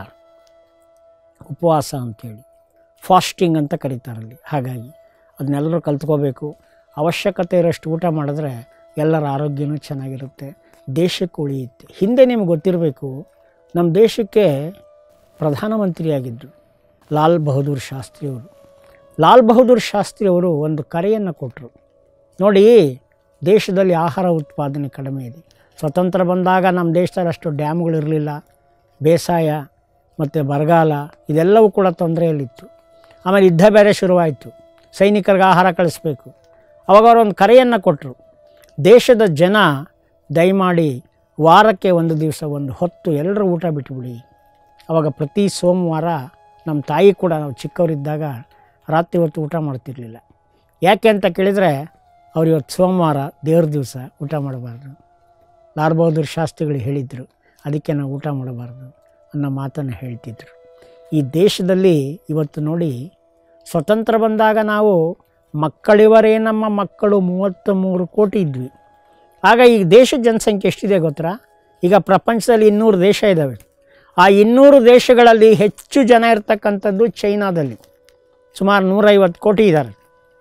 ಉಪವಾಸ ಅಂಥೇಳಿ ಫಾಸ್ಟಿಂಗ್ ಅಂತ ಕರೀತಾರಲ್ಲಿ ಹಾಗಾಗಿ ಅದನ್ನೆಲ್ಲರೂ ಕಲ್ತ್ಕೋಬೇಕು ಅವಶ್ಯಕತೆ ಇರೋಷ್ಟು ಊಟ ಮಾಡಿದ್ರೆ ಎಲ್ಲರ ಆರೋಗ್ಯನೂ ಚೆನ್ನಾಗಿರುತ್ತೆ ದೇಶಕ್ಕೆ ಉಳಿಯುತ್ತೆ ಹಿಂದೆ ನಿಮ್ಗೆ ಗೊತ್ತಿರಬೇಕು ನಮ್ಮ ದೇಶಕ್ಕೆ ಪ್ರಧಾನಮಂತ್ರಿಯಾಗಿದ್ದರು ಲಾಲ್ ಬಹದ್ದೂರ್ ಶಾಸ್ತ್ರಿಯವರು ಲಾಲ್ ಬಹದ್ದೂರ್ ಶಾಸ್ತ್ರಿಯವರು ಒಂದು ಕರೆಯನ್ನು ಕೊಟ್ಟರು ನೋಡಿ ದೇಶದಲ್ಲಿ ಆಹಾರ ಉತ್ಪಾದನೆ ಕಡಿಮೆ ಇದೆ ಸ್ವತಂತ್ರ ಬಂದಾಗ ನಮ್ಮ ದೇಶದಲ್ಲಿ ಅಷ್ಟು ಡ್ಯಾಮ್ಗಳಿರಲಿಲ್ಲ ಬೇಸಾಯ ಮತ್ತು ಬರಗಾಲ ಇದೆಲ್ಲವೂ ಕೂಡ ತೊಂದರೆಯಲ್ಲಿತ್ತು ಆಮೇಲೆ ಯುದ್ಧ ಬೇರೆ ಶುರುವಾಯಿತು ಸೈನಿಕರಿಗೆ ಆಹಾರ ಕಳಿಸ್ಬೇಕು ಅವಾಗ ಅವರು ಒಂದು ಕರೆಯನ್ನು ಕೊಟ್ಟರು ದೇಶದ ಜನ ದಯಮಾಡಿ ವಾರಕ್ಕೆ ಒಂದು ದಿವಸ ಒಂದು ಹೊತ್ತು ಎಲ್ಲರೂ ಊಟ ಬಿಟ್ಬಿಡಿ ಅವಾಗ ಪ್ರತಿ ಸೋಮವಾರ ನಮ್ಮ ತಾಯಿ ಕೂಡ ನಾವು ಚಿಕ್ಕವರಿದ್ದಾಗ ರಾತ್ರಿ ಹೊತ್ತು ಊಟ ಮಾಡ್ತಿರ್ಲಿಲ್ಲ ಯಾಕೆ ಅಂತ ಕೇಳಿದರೆ ಅವ್ರು ಇವತ್ತು ಸೋಮವಾರ ದೇವ್ರ ದಿವಸ ಊಟ ಮಾಡಬಾರ್ದು ಲಾಲ್ ಬಹದ್ದೂರ್ ಶಾಸ್ತ್ರಿಗಳು ಹೇಳಿದರು ಅದಕ್ಕೆ ನಾವು ಊಟ ಮಾಡಬಾರ್ದು ಅನ್ನೋ ಮಾತನ್ನು ಹೇಳ್ತಿದ್ರು ಈ ದೇಶದಲ್ಲಿ ಇವತ್ತು ನೋಡಿ ಸ್ವತಂತ್ರ ಬಂದಾಗ ನಾವು ಮಕ್ಕಳಿವರೇ ನಮ್ಮ ಮಕ್ಕಳು ಮೂವತ್ತ ಮೂರು ಕೋಟಿ ಇದ್ವಿ ಆಗ ಈ ದೇಶದ ಜನಸಂಖ್ಯೆ ಎಷ್ಟಿದೆ ಗೊತ್ತಾ ಈಗ ಪ್ರಪಂಚದಲ್ಲಿ ಇನ್ನೂರು ದೇಶ ಇದ್ದಾವೆ ಆ ಇನ್ನೂರು ದೇಶಗಳಲ್ಲಿ ಹೆಚ್ಚು ಜನ ಇರ್ತಕ್ಕಂಥದ್ದು ಚೈನಾದಲ್ಲಿ ಸುಮಾರು ನೂರೈವತ್ತು ಕೋಟಿ ಇದ್ದಾರೆ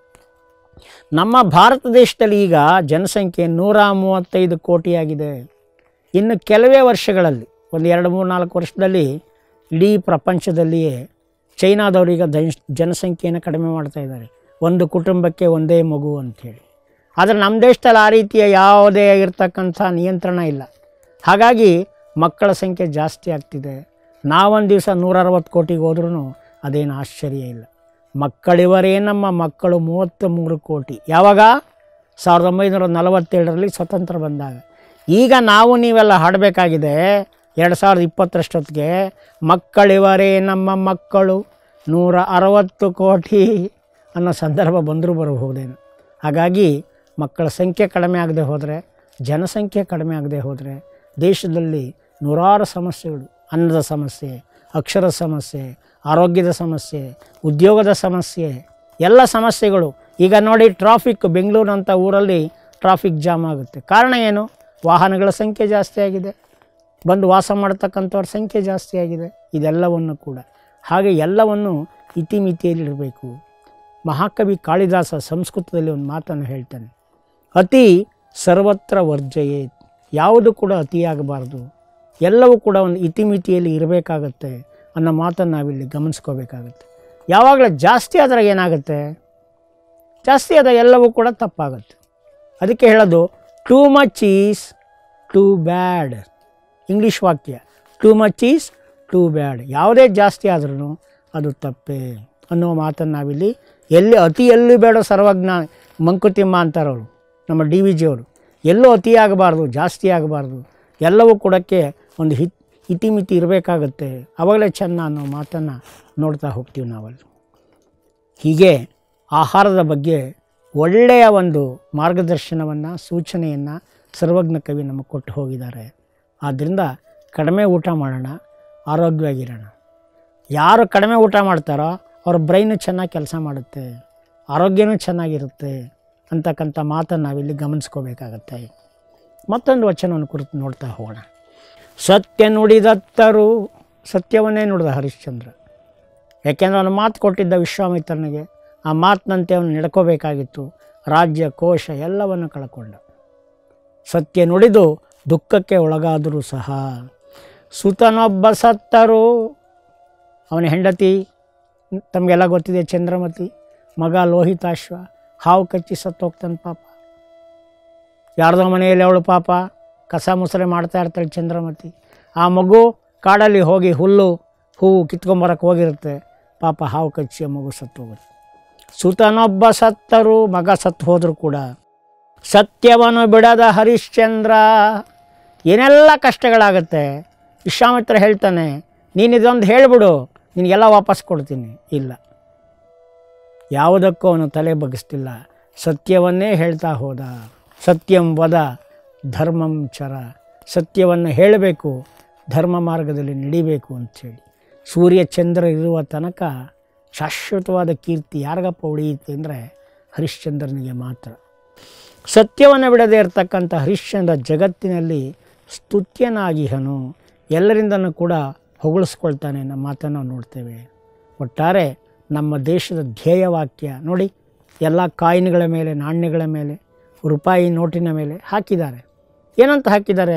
ನಮ್ಮ ಭಾರತ ದೇಶದಲ್ಲಿ ಈಗ ಜನಸಂಖ್ಯೆ ನೂರ ಮೂವತ್ತೈದು ಕೋಟಿಯಾಗಿದೆ ಇನ್ನು ಕೆಲವೇ ವರ್ಷಗಳಲ್ಲಿ ಒಂದು ಎರಡು ಮೂರು ನಾಲ್ಕು ವರ್ಷದಲ್ಲಿ ಇಡೀ ಪ್ರಪಂಚದಲ್ಲಿಯೇ ಚೈನಾದವರೀಗ ಜನ ಜನಸಂಖ್ಯೆಯನ್ನು ಕಡಿಮೆ ಮಾಡ್ತಾ ಇದ್ದಾರೆ ಒಂದು ಕುಟುಂಬಕ್ಕೆ ಒಂದೇ ಮಗು ಅಂಥೇಳಿ ಆದರೆ ನಮ್ಮ ದೇಶದಲ್ಲಿ ಆ ರೀತಿಯ ಯಾವುದೇ ಇರತಕ್ಕಂಥ ನಿಯಂತ್ರಣ ಇಲ್ಲ ಹಾಗಾಗಿ ಮಕ್ಕಳ ಸಂಖ್ಯೆ ಜಾಸ್ತಿ ಆಗ್ತಿದೆ ನಾವೊಂದು ದಿವಸ ನೂರ ಅರವತ್ತು ಕೋಟಿಗೆ ಹೋದ್ರೂ ಅದೇನು ಆಶ್ಚರ್ಯ ಇಲ್ಲ ಮಕ್ಕಳಿವರೇ ನಮ್ಮ ಮಕ್ಕಳು ಮೂವತ್ತ ಮೂರು ಕೋಟಿ ಯಾವಾಗ ಸಾವಿರದ ಒಂಬೈನೂರ ನಲವತ್ತೇಳರಲ್ಲಿ ಸ್ವತಂತ್ರ ಬಂದಾಗ ಈಗ ನಾವು ನೀವೆಲ್ಲ ಹಾಡಬೇಕಾಗಿದೆ ಎರಡು ಸಾವಿರದ ಇಪ್ಪತ್ತರಷ್ಟೊತ್ತಿಗೆ ಮಕ್ಕಳಿವರೇ ನಮ್ಮ ಮಕ್ಕಳು ನೂರ ಅರವತ್ತು ಕೋಟಿ ಅನ್ನೋ ಸಂದರ್ಭ ಬಂದರೂ ಬರಬಹುದೇನು ಹಾಗಾಗಿ ಮಕ್ಕಳ ಸಂಖ್ಯೆ ಕಡಿಮೆ ಆಗದೆ ಹೋದರೆ ಜನಸಂಖ್ಯೆ ಕಡಿಮೆ ಆಗದೆ ಹೋದರೆ ದೇಶದಲ್ಲಿ ನೂರಾರು ಸಮಸ್ಯೆಗಳು ಅನ್ನದ ಸಮಸ್ಯೆ ಅಕ್ಷರ ಸಮಸ್ಯೆ ಆರೋಗ್ಯದ ಸಮಸ್ಯೆ ಉದ್ಯೋಗದ ಸಮಸ್ಯೆ ಎಲ್ಲ ಸಮಸ್ಯೆಗಳು ಈಗ ನೋಡಿ ಟ್ರಾಫಿಕ್ ಬೆಂಗಳೂರಂಥ ಊರಲ್ಲಿ ಟ್ರಾಫಿಕ್ ಜಾಮ್ ಆಗುತ್ತೆ ಕಾರಣ ಏನು ವಾಹನಗಳ ಸಂಖ್ಯೆ ಜಾಸ್ತಿ ಆಗಿದೆ ಬಂದು ವಾಸ ಮಾಡ್ತಕ್ಕಂಥವ್ರ ಸಂಖ್ಯೆ ಜಾಸ್ತಿ ಆಗಿದೆ ಇದೆಲ್ಲವನ್ನು ಕೂಡ ಹಾಗೆ ಎಲ್ಲವನ್ನು ಇತಿಮಿತಿಯಲ್ಲಿರಬೇಕು ಮಹಾಕವಿ ಕಾಳಿದಾಸ ಸಂಸ್ಕೃತದಲ್ಲಿ ಒಂದು ಮಾತನ್ನು ಹೇಳ್ತಾನೆ ಅತಿ ಸರ್ವತ್ರ ವರ್ಜಯೇ ಯಾವುದು ಕೂಡ ಅತಿಯಾಗಬಾರ್ದು ಎಲ್ಲವೂ ಕೂಡ ಒಂದು ಇತಿಮಿತಿಯಲ್ಲಿ ಇರಬೇಕಾಗತ್ತೆ ಅನ್ನೋ ಮಾತನ್ನು ನಾವಿಲ್ಲಿ ಗಮನಿಸ್ಕೋಬೇಕಾಗತ್ತೆ ಯಾವಾಗಲೂ ಜಾಸ್ತಿ ಆದರೆ ಏನಾಗುತ್ತೆ ಜಾಸ್ತಿ ಆದ ಎಲ್ಲವೂ ಕೂಡ ತಪ್ಪಾಗುತ್ತೆ ಅದಕ್ಕೆ ಹೇಳೋದು too much is too bad English ವಾಕ್ಯ too much is too bad ಯಾವುದೇ ಜಾಸ್ತಿ ಆದ್ರೂ ಅದು ತಪ್ಪೇ ಅನ್ನೋ ಮಾತನ್ನು ನಾವಿಲ್ಲಿ ಎಲ್ಲಿ ಅತಿ ಎಲ್ಲೂ ಬೇಡ ಸರ್ವಜ್ಞ ಮಂಕುತಿಮ್ಮ ಅಂತಾರವರು ನಮ್ಮ ಡಿ ವಿ ಜಿಯವರು ಎಲ್ಲೂ ಅತಿ ಆಗಬಾರ್ದು ಜಾಸ್ತಿ ಆಗಬಾರ್ದು ಎಲ್ಲವೂ ಕೊಡೋಕ್ಕೆ ಒಂದು ಹಿತ್ ಇತಿಮಿತಿ ಇರಬೇಕಾಗತ್ತೆ ಅವಾಗಲೇ ಚೆನ್ನ ಅನ್ನೋ ಮಾತನ್ನು ನೋಡ್ತಾ ಹೋಗ್ತೀವಿ ನಾವಲ್ಲಿ ಹೀಗೆ ಆಹಾರದ ಬಗ್ಗೆ ಒಳ್ಳೆಯ ಒಂದು ಮಾರ್ಗದರ್ಶನವನ್ನು ಸೂಚನೆಯನ್ನು ಸರ್ವಜ್ಞ ಕವಿ ನಮಗೆ ಕೊಟ್ಟು ಹೋಗಿದ್ದಾರೆ ಆದ್ದರಿಂದ ಕಡಿಮೆ ಊಟ ಮಾಡೋಣ ಆರೋಗ್ಯವಾಗಿರೋಣ ಯಾರು ಕಡಿಮೆ ಊಟ ಮಾಡ್ತಾರೋ ಅವ್ರ ಬ್ರೈನು ಚೆನ್ನಾಗಿ ಕೆಲಸ ಮಾಡುತ್ತೆ ಆರೋಗ್ಯನೂ ಚೆನ್ನಾಗಿರುತ್ತೆ ಅಂತಕ್ಕಂಥ ಮಾತನ್ನು ನಾವಿಲ್ಲಿ ಗಮನಿಸ್ಕೋಬೇಕಾಗತ್ತೆ ಮತ್ತೊಂದು ವಚನವನ್ನು ಕುರಿತು ನೋಡ್ತಾ ಹೋಗೋಣ ಸತ್ಯ ನುಡಿದತ್ತರು ಸತ್ಯವನ್ನೇ ನುಡಿದ ಹರಿಶ್ಚಂದ್ರ ಯಾಕೆಂದ್ರೆ ಅವನು ಮಾತು ಕೊಟ್ಟಿದ್ದ ವಿಶ್ವಾಮಿತ್ರನಿಗೆ ಆ ಮಾತಿನಂತೆ ಅವನು ನಡ್ಕೋಬೇಕಾಗಿತ್ತು ರಾಜ್ಯ ಕೋಶ ಎಲ್ಲವನ್ನು ಕಳ್ಕೊಂಡ ಸತ್ಯ ನುಡಿದು ದುಃಖಕ್ಕೆ ಒಳಗಾದರೂ ಸಹ ಸುತನೊಬ್ಬ ಸತ್ತರು ಅವನ ಹೆಂಡತಿ ತಮಗೆಲ್ಲ ಗೊತ್ತಿದೆ ಚಂದ್ರಮತಿ ಮಗ ಲೋಹಿತಾಶ್ವ ಹಾವು ಕಚ್ಚಿ ಸತ್ತೋಗ್ತಾನೆ ಪಾಪ ಯಾರ್ದೋ ಮನೆಯಲ್ಲಿ ಅವಳು ಪಾಪ ಕಸ ಮುಸರೆ ಮಾಡ್ತಾ ಇರ್ತಾಳೆ ಚಂದ್ರಮತಿ ಆ ಮಗು ಕಾಡಲ್ಲಿ ಹೋಗಿ ಹುಲ್ಲು ಹೂವು ಕಿತ್ಕೊಂಬರಕ್ಕೆ ಹೋಗಿರುತ್ತೆ ಪಾಪ ಹಾವು ಕಚ್ಚಿ ಆ ಮಗು ಸತ್ತು ಹೋಗುತ್ತೆ ಸುತನೊಬ್ಬ ಸತ್ತರು ಮಗ ಸತ್ತು ಹೋದರೂ ಕೂಡ ಸತ್ಯವನ್ನು ಬಿಡದ ಹರಿಶ್ಚಂದ್ರ ಏನೆಲ್ಲ ಕಷ್ಟಗಳಾಗತ್ತೆ ವಿಶ್ವಾಮಿತ್ರ ಹೇಳ್ತಾನೆ ನೀನು ಇದೊಂದು ಹೇಳಿಬಿಡು ನಿನಗೆಲ್ಲ ವಾಪಸ್ ಕೊಡ್ತೀನಿ ಇಲ್ಲ ಯಾವುದಕ್ಕೂ ಅವನು ತಲೆ ಬಗ್ಗಿಸ್ತಿಲ್ಲ ಸತ್ಯವನ್ನೇ ಹೇಳ್ತಾ ಹೋದ ಸತ್ಯಂ ವದ ಧರ್ಮಂ ಚರ ಸತ್ಯವನ್ನು ಹೇಳಬೇಕು ಧರ್ಮ ಮಾರ್ಗದಲ್ಲಿ ನಡಿಬೇಕು ಅಂಥೇಳಿ ಸೂರ್ಯ ಚಂದ್ರ ಇರುವ ತನಕ ಶಾಶ್ವತವಾದ ಕೀರ್ತಿ ಯಾರಿಗಪ್ಪ ಉಳಿಯುತ್ತೆ ಅಂದರೆ ಹರಿಶ್ಚಂದ್ರನಿಗೆ ಮಾತ್ರ ಸತ್ಯವನ್ನು ಬಿಡದೇ ಇರತಕ್ಕಂಥ ಹರಿಶ್ಚಂದ್ರ ಜಗತ್ತಿನಲ್ಲಿ ಸ್ತುತ್ಯನಾಗಿಹನು ಎಲ್ಲರಿಂದನೂ ಕೂಡ ಹೊಗಳಿಸ್ಕೊಳ್ತಾನೆ ಅನ್ನೋ ಮಾತನ್ನು ನಾವು ನೋಡ್ತೇವೆ ಒಟ್ಟಾರೆ ನಮ್ಮ ದೇಶದ ಧ್ಯೇಯವಾಕ್ಯ ನೋಡಿ ಎಲ್ಲ ಕಾಯಿನ್ಗಳ ಮೇಲೆ ನಾಣ್ಯಗಳ ಮೇಲೆ ರೂಪಾಯಿ ನೋಟಿನ ಮೇಲೆ ಹಾಕಿದ್ದಾರೆ ಏನಂತ ಹಾಕಿದ್ದಾರೆ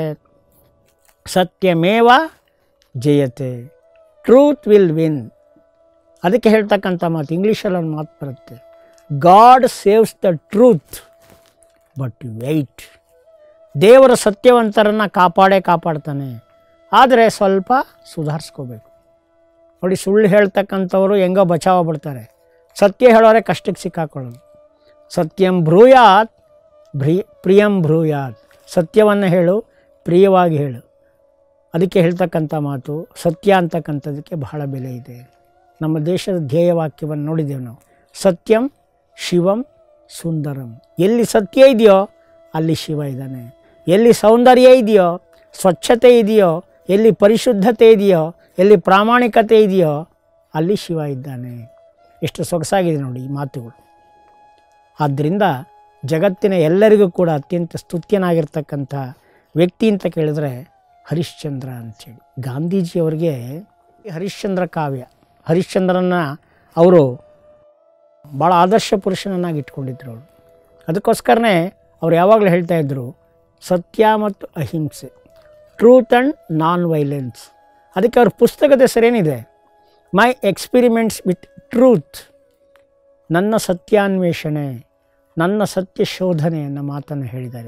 ಸತ್ಯಮೇವ ಜಯತೆ ಟ್ರೂತ್ ವಿಲ್ ವಿನ್ ಅದಕ್ಕೆ ಹೇಳ್ತಕ್ಕಂಥ ಮಾತು ಇಂಗ್ಲೀಷಲ್ಲಿ ಒಂದು ಮಾತು ಬರುತ್ತೆ God saves the truth but wait ದೇವರು ಸತ್ಯವಂತರನ್ನು ಕಾಪಾಡೇ ಕಾಪಾಡ್ತಾನೆ ಆದರೆ ಸ್ವಲ್ಪ ಸುಧಾರಿಸ್ಕೋಬೇಕು ನೋಡಿ ಸುಳ್ಳು ಹೇಳ್ತಕ್ಕಂಥವ್ರು ಹೆಂಗೋ ಬಚಾವ ಬಿಡ್ತಾರೆ ಸತ್ಯ ಹೇಳೋರೆ ಕಷ್ಟಕ್ಕೆ ಸಿಕ್ಕಾಕೊಳ್ಳೋದು ಸತ್ಯಂ ಬ್ರೂಯಾತ್ ಭ್ರಿ ಪ್ರಿಯಂ ಬ್ರೂಯಾತ್ ಸತ್ಯವನ್ನು ಹೇಳು ಪ್ರಿಯವಾಗಿ ಹೇಳು ಅದಕ್ಕೆ ಹೇಳ್ತಕ್ಕಂಥ ಮಾತು ಸತ್ಯ ಅಂತಕ್ಕಂಥದ್ದಕ್ಕೆ ಬಹಳ ಬೆಲೆ ಇದೆ ನಮ್ಮ ದೇಶದ ಧ್ಯೇಯವಾಕ್ಯವನ್ನು ನೋಡಿದ್ದೇವೆ ನಾವು ಸತ್ಯಂ ಶಿವಂ ಸುಂದರಂ ಎಲ್ಲಿ ಸತ್ಯ ಇದೆಯೋ ಅಲ್ಲಿ ಶಿವ ಇದ್ದಾನೆ ಎಲ್ಲಿ ಸೌಂದರ್ಯ ಇದೆಯೋ ಸ್ವಚ್ಛತೆ ಇದೆಯೋ ಎಲ್ಲಿ ಪರಿಶುದ್ಧತೆ ಇದೆಯೋ ಎಲ್ಲಿ ಪ್ರಾಮಾಣಿಕತೆ ಇದೆಯೋ ಅಲ್ಲಿ ಶಿವ ಇದ್ದಾನೆ ಎಷ್ಟು ಸೊಗಸಾಗಿದೆ ನೋಡಿ ಈ ಮಾತುಗಳು ಆದ್ದರಿಂದ ಜಗತ್ತಿನ ಎಲ್ಲರಿಗೂ ಕೂಡ ಅತ್ಯಂತ ಸ್ತುತ್ಯನಾಗಿರ್ತಕ್ಕಂಥ ವ್ಯಕ್ತಿ ಅಂತ ಕೇಳಿದ್ರೆ ಹರಿಶ್ಚಂದ್ರ ಅಂಥೇಳಿ ಗಾಂಧೀಜಿಯವರಿಗೆ ಹರಿಶ್ಚಂದ್ರ ಕಾವ್ಯ ಹರಿಶ್ಚಂದ್ರನ ಅವರು ಭಾಳ ಆದರ್ಶ ಪುರುಷನನ್ನಾಗಿ ಇಟ್ಕೊಂಡಿದ್ರು ಅವರು ಅದಕ್ಕೋಸ್ಕರನೇ ಅವ್ರು ಯಾವಾಗಲೂ ಹೇಳ್ತಾ ಇದ್ದರು ಸತ್ಯ ಮತ್ತು ಅಹಿಂಸೆ ಟ್ರೂತ್ ಆ್ಯಂಡ್ ನಾನ್ ವೈಲೆನ್ಸ್ ಅದಕ್ಕೆ ಅವ್ರ ಪುಸ್ತಕದ ಹೆಸರೇನಿದೆ ಮೈ ಎಕ್ಸ್ಪಿರಿಮೆಂಟ್ಸ್ ವಿತ್ ಟ್ರೂತ್ ನನ್ನ ಸತ್ಯಾನ್ವೇಷಣೆ ನನ್ನ ಸತ್ಯ ಶೋಧನೆ ಅನ್ನೋ ಮಾತನ್ನು ಹೇಳಿದ್ದಾರೆ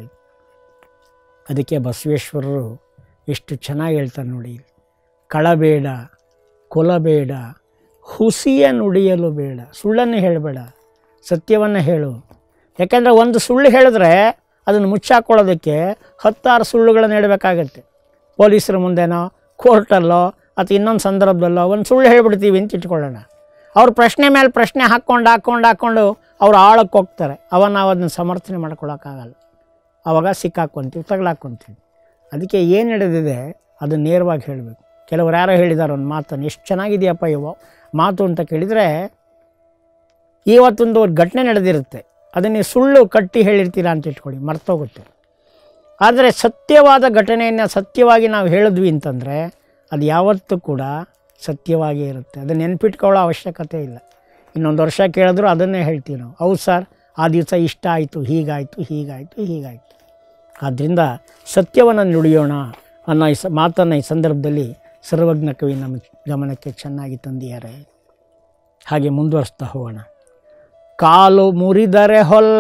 ಅದಕ್ಕೆ ಬಸವೇಶ್ವರರು ಎಷ್ಟು ಚೆನ್ನಾಗಿ ಹೇಳ್ತಾರೆ ನೋಡಿ ಕಳಬೇಡ ಕೊಲಬೇಡ ಹುಸಿಯ ನುಡಿಯಲು ಬೇಡ ಸುಳ್ಳನ್ನು ಹೇಳಬೇಡ ಸತ್ಯವನ್ನು ಹೇಳು ಯಾಕೆಂದರೆ ಒಂದು ಸುಳ್ಳು ಹೇಳಿದ್ರೆ ಅದನ್ನು ಮುಚ್ಚಾಕೊಳ್ಳೋದಕ್ಕೆ ಹತ್ತಾರು ಸುಳ್ಳುಗಳನ್ನು ಹೇಳಬೇಕಾಗತ್ತೆ ಪೊಲೀಸರ ಮುಂದೆನೋ ಕೋರ್ಟಲ್ಲೋ ಅಥವಾ ಇನ್ನೊಂದು ಸಂದರ್ಭದಲ್ಲೋ ಒಂದು ಸುಳ್ಳು ಹೇಳ್ಬಿಡ್ತೀವಿ ಅಂತ ಇಟ್ಕೊಳ್ಳೋಣ ಅವ್ರ ಪ್ರಶ್ನೆ ಮೇಲೆ ಪ್ರಶ್ನೆ ಹಾಕ್ಕೊಂಡು ಹಾಕ್ಕೊಂಡು ಹಾಕ್ಕೊಂಡು ಅವ್ರು ಆಳಕ್ಕೆ ಹೋಗ್ತಾರೆ ಅವ ನಾವು ಅದನ್ನ ಸಮರ್ಥನೆ ಮಾಡ್ಕೊಳಕ್ಕಾಗಲ್ಲ ಅವಾಗ ಸಿಕ್ಕಾಕ್ಕೊಂತೀವಿ ತಗಲಾಕ್ಕೊಂತೀವಿ ಅದಕ್ಕೆ ಏನು ನಡೆದಿದೆ ಅದು ನೇರವಾಗಿ ಹೇಳಬೇಕು ಕೆಲವ್ರು ಯಾರೋ ಹೇಳಿದ್ದಾರೆ ಒಂದು ಮಾತನ್ನು ಎಷ್ಟು ಚೆನ್ನಾಗಿದೆಯಪ್ಪ ಇವ ಮಾತು ಅಂತ ಕೇಳಿದರೆ ಇವತ್ತೊಂದು ಘಟನೆ ನಡೆದಿರುತ್ತೆ ಅದನ್ನೇ ಸುಳ್ಳು ಕಟ್ಟಿ ಹೇಳಿರ್ತೀರಾ ಅಂತ ಇಟ್ಕೊಳ್ಳಿ ಮರ್ತೋಗುತ್ತೆ ಆದರೆ ಸತ್ಯವಾದ ಘಟನೆಯನ್ನು ಸತ್ಯವಾಗಿ ನಾವು ಹೇಳಿದ್ವಿ ಅಂತಂದರೆ ಅದು ಯಾವತ್ತೂ ಕೂಡ ಸತ್ಯವಾಗೇ ಇರುತ್ತೆ ಅದನ್ನು ನೆನ್ಪಿಟ್ಕೊಳ್ಳೋ ಅವಶ್ಯಕತೆ ಇಲ್ಲ ಇನ್ನೊಂದು ವರ್ಷ ಕೇಳಿದ್ರು ಅದನ್ನೇ ಹೇಳ್ತೀವಿ ನಾವು ಹೌದು ಸರ್ ಆ ದಿವಸ ಇಷ್ಟ ಆಯಿತು ಹೀಗಾಯಿತು ಹೀಗಾಯಿತು ಹೀಗಾಯಿತು ಆದ್ದರಿಂದ ಸತ್ಯವನ್ನು ನುಡಿಯೋಣ ಅನ್ನೋ ಈ ಸ ಮಾತನ್ನು ಈ ಸಂದರ್ಭದಲ್ಲಿ ಸರ್ವಜ್ಞ ಕವಿ ನಮ್ಮ ಗಮನಕ್ಕೆ ಚೆನ್ನಾಗಿ ತಂದಿದ್ದಾರೆ ಹಾಗೆ ಮುಂದುವರಿಸ್ತಾ ಹೋಗೋಣ ಕಾಲು ಮುರಿದರೆ ಹೊಲ್ಲ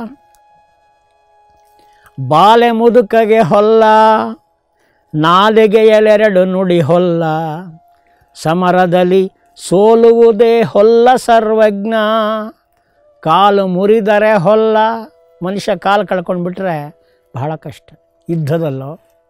ಬಾಲೆ ಮುದುಕಗೆ ಹೊಲ್ಲ ನಾಲಿಗೆಯಲೆರಡು ನುಡಿ ಹೊಲ್ಲ ಸಮರದಲ್ಲಿ ಸೋಲುವುದೇ ಹೊಲ್ಲ ಸರ್ವಜ್ಞ ಕಾಲು ಮುರಿದರೆ ಹೊಲ್ಲ ಮನುಷ್ಯ ಕಾಲು ಕಳ್ಕೊಂಡ್ಬಿಟ್ರೆ ಬಹಳ ಕಷ್ಟ ಯುದ್ಧದಲ್ಲೋ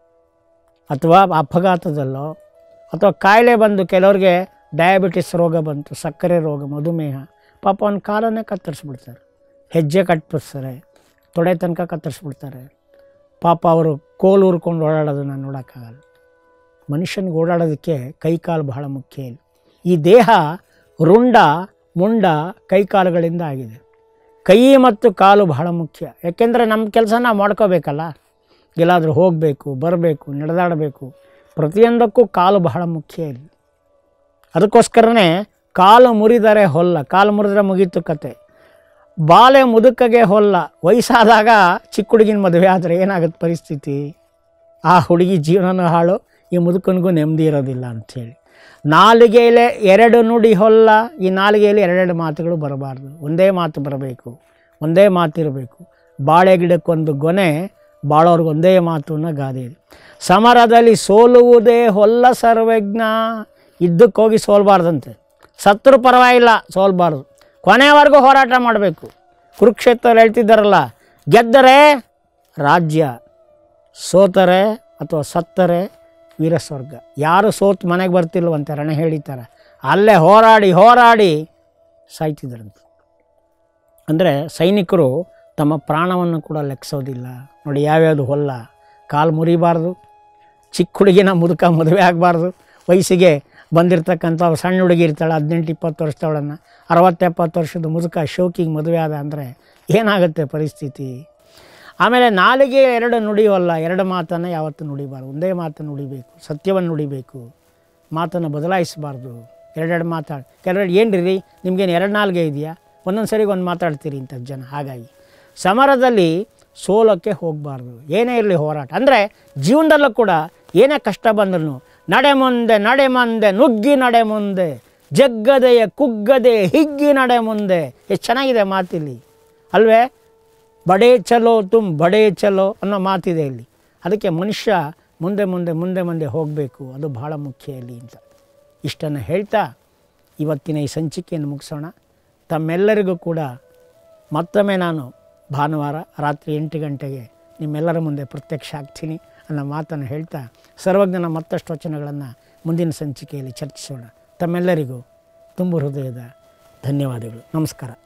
ಅಥವಾ ಅಪಘಾತದಲ್ಲೋ ಅಥವಾ ಕಾಯಿಲೆ ಬಂದು ಕೆಲವ್ರಿಗೆ ಡಯಾಬಿಟಿಸ್ ರೋಗ ಬಂತು ಸಕ್ಕರೆ ರೋಗ ಮಧುಮೇಹ ಪಾಪ ಅವ್ನ ಕಾಲನ್ನೇ ಕತ್ತರಿಸ್ಬಿಡ್ತಾರೆ ಹೆಜ್ಜೆ ಕಟ್ಟಿಸ್ತಾರೆ ತೊಡೆ ತನಕ ಕತ್ತರಿಸ್ಬಿಡ್ತಾರೆ ಪಾಪ ಅವರು ಕೋಲು ಉರ್ಕೊಂಡು ಓಡಾಡೋದನ್ನು ನೋಡೋಕ್ಕಾಗಲ್ಲ ಮನುಷ್ಯನಿಗೆ ಓಡಾಡೋದಕ್ಕೆ ಕೈಕಾಲು ಬಹಳ ಮುಖ್ಯ ಇಲ್ಲ ಈ ದೇಹ ರುಂಡ ಮುಂಡ ಕೈಕಾಲುಗಳಿಂದ ಆಗಿದೆ ಕೈ ಮತ್ತು ಕಾಲು ಬಹಳ ಮುಖ್ಯ ಯಾಕೆಂದರೆ ನಮ್ಮ ಕೆಲಸ ನಾವು ಮಾಡ್ಕೋಬೇಕಲ್ಲ ಎಲ್ಲಾದರೂ ಹೋಗಬೇಕು ಬರಬೇಕು ನಡೆದಾಡಬೇಕು ಪ್ರತಿಯೊಂದಕ್ಕೂ ಕಾಲು ಬಹಳ ಮುಖ್ಯ ಇಲ್ಲಿ ಅದಕ್ಕೋಸ್ಕರನೇ ಕಾಲು ಮುರಿದರೆ ಹೊಲ್ಲ ಕಾಲು ಮುರಿದ್ರೆ ಮುಗೀತು ಕತೆ ಬಾಲೆ ಮುದುಕಗೆ ಹೊಲ್ಲ ವಯಸ್ಸಾದಾಗ ಚಿಕ್ಕ ಹುಡುಗಿನ ಮದುವೆ ಆದರೆ ಏನಾಗುತ್ತೆ ಪರಿಸ್ಥಿತಿ ಆ ಹುಡುಗಿ ಜೀವನನೂ ಹಾಳು ಈ ಮುದುಕನಿಗೂ ನೆಮ್ಮದಿ ಇರೋದಿಲ್ಲ ಅಂಥೇಳಿ ನಾಲಿಗೆಯಲ್ಲಿ ಎರಡು ನುಡಿ ಹೊಲ್ಲ ಈ ನಾಲಿಗೆಯಲ್ಲಿ ಎರಡೆರಡು ಮಾತುಗಳು ಬರಬಾರ್ದು ಒಂದೇ ಮಾತು ಬರಬೇಕು ಒಂದೇ ಮಾತಿರಬೇಕು ಬಾಳೆ ಗಿಡಕ್ಕೊಂದು ಗೊನೆ ಬಾಳೋರ್ಗೆ ಒಂದೇ ಮಾತು ಅನ್ನೋ ಗಾದೆ ಇದೆ ಸಮರದಲ್ಲಿ ಸೋಲುವುದೇ ಹೊಲ್ಲ ಸರ್ವಜ್ಞ ಇದ್ದಕ್ಕೆ ಹೋಗಿ ಸೋಲ್ಬಾರ್ದಂತೆ ಸತ್ರು ಪರವಾಗಿಲ್ಲ ಸೋಲ್ಬಾರ್ದು ಕೊನೆವರೆಗೂ ಹೋರಾಟ ಮಾಡಬೇಕು ಕುರುಕ್ಷೇತ್ರದಲ್ಲಿ ಹೇಳ್ತಿದ್ದಾರಲ್ಲ ಗೆದ್ದರೆ ರಾಜ್ಯ ಸೋತರೆ ಅಥವಾ ಸತ್ತರೆ ವೀರಸ್ವರ್ಗ ಯಾರು ಸೋತು ಮನೆಗೆ ಬರ್ತಿಲ್ವಂತೆ ರಣ ಹೇಳಿತಾರೆ ಅಲ್ಲೇ ಹೋರಾಡಿ ಹೋರಾಡಿ ಸಾಯ್ತಿದ್ರಂತೆ ಅಂದರೆ ಸೈನಿಕರು ತಮ್ಮ ಪ್ರಾಣವನ್ನು ಕೂಡ ಲೆಕ್ಕಿಸೋದಿಲ್ಲ ನೋಡಿ ಯಾವ್ಯಾವುದು ಹೊಲ್ಲ ಕಾಲು ಮುರಿಬಾರ್ದು ಚಿಕ್ಕ ಹುಡುಗಿನ ಮುದುಕ ಮದುವೆ ಆಗಬಾರ್ದು ವಯಸ್ಸಿಗೆ ಬಂದಿರತಕ್ಕಂಥ ಸಣ್ಣ ಹುಡುಗಿ ಇರ್ತಾಳೆ ಹದಿನೆಂಟು ಇಪ್ಪತ್ತು ವರ್ಷದವಳನ್ನು ಅರವತ್ತು ಎಪ್ಪತ್ತು ವರ್ಷದ ಮುದುಕ ಶೋಕಿಗೆ ಮದುವೆ ಆದ ಅಂದರೆ ಏನಾಗುತ್ತೆ ಪರಿಸ್ಥಿತಿ ಆಮೇಲೆ ನಾಲಿಗೆ ಎರಡು ನುಡಿಯೋಲ್ಲ ಎರಡು ಮಾತನ್ನು ಯಾವತ್ತೂ ನುಡಿಬಾರ್ದು ಒಂದೇ ಮಾತನ್ನು ನುಡಿಬೇಕು ಸತ್ಯವನ್ನು ನುಡಿಬೇಕು ಮಾತನ್ನು ಬದಲಾಯಿಸಬಾರ್ದು ಎರಡೆರಡು ಮಾತಾಡಿ ಕೆಲವೆರಡು ಏನು ರೀ ನಿಮ್ಗೇನು ಎರಡು ನಾಲ್ಗೆ ಇದೆಯಾ ಒಂದೊಂದು ಸರಿಗೆ ಒಂದು ಮಾತಾಡ್ತೀರಿ ಇಂಥ ಜನ ಹಾಗಾಗಿ ಸಮರದಲ್ಲಿ ಸೋಲೋಕ್ಕೆ ಹೋಗಬಾರ್ದು ಏನೇ ಇರಲಿ ಹೋರಾಟ ಅಂದರೆ ಜೀವನದಲ್ಲೂ ಕೂಡ ಏನೇ ಕಷ್ಟ ಬಂದ್ರೂ ನಡೆ ಮುಂದೆ ನಡೆ ಮುಂದೆ ನುಗ್ಗಿ ನಡೆ ಮುಂದೆ ಜಗ್ಗದೆಯ ಕುಗ್ಗದೆ ಹಿಗ್ಗಿ ನಡೆ ಮುಂದೆ ಎಷ್ಟು ಚೆನ್ನಾಗಿದೆ ಮಾತಿಲ್ಲಿ ಅಲ್ವೇ ಬಡೇ ಚಲೋ ತುಮ್ ಬಡೇ ಚಲೋ ಅನ್ನೋ ಮಾತಿದೆ ಇಲ್ಲಿ ಅದಕ್ಕೆ ಮನುಷ್ಯ ಮುಂದೆ ಮುಂದೆ ಮುಂದೆ ಮುಂದೆ ಹೋಗಬೇಕು ಅದು ಭಾಳ ಮುಖ್ಯ ಇಲ್ಲಿ ಅಂತ ಇಷ್ಟನ್ನು ಹೇಳ್ತಾ ಇವತ್ತಿನ ಈ ಸಂಚಿಕೆಯನ್ನು ಮುಗಿಸೋಣ ತಮ್ಮೆಲ್ಲರಿಗೂ ಕೂಡ ಮತ್ತೊಮ್ಮೆ ನಾನು ಭಾನುವಾರ ರಾತ್ರಿ ಎಂಟು ಗಂಟೆಗೆ ನಿಮ್ಮೆಲ್ಲರ ಮುಂದೆ ಪ್ರತ್ಯಕ್ಷ ಆಗ್ತೀನಿ ಅನ್ನೋ ಮಾತನ್ನು ಹೇಳ್ತಾ ಸರ್ವಜ್ಞನ ಮತ್ತಷ್ಟು ವಚನಗಳನ್ನು ಮುಂದಿನ ಸಂಚಿಕೆಯಲ್ಲಿ ಚರ್ಚಿಸೋಣ ತಮ್ಮೆಲ್ಲರಿಗೂ ತುಂಬು ಹೃದಯದ ಧನ್ಯವಾದಗಳು ನಮಸ್ಕಾರ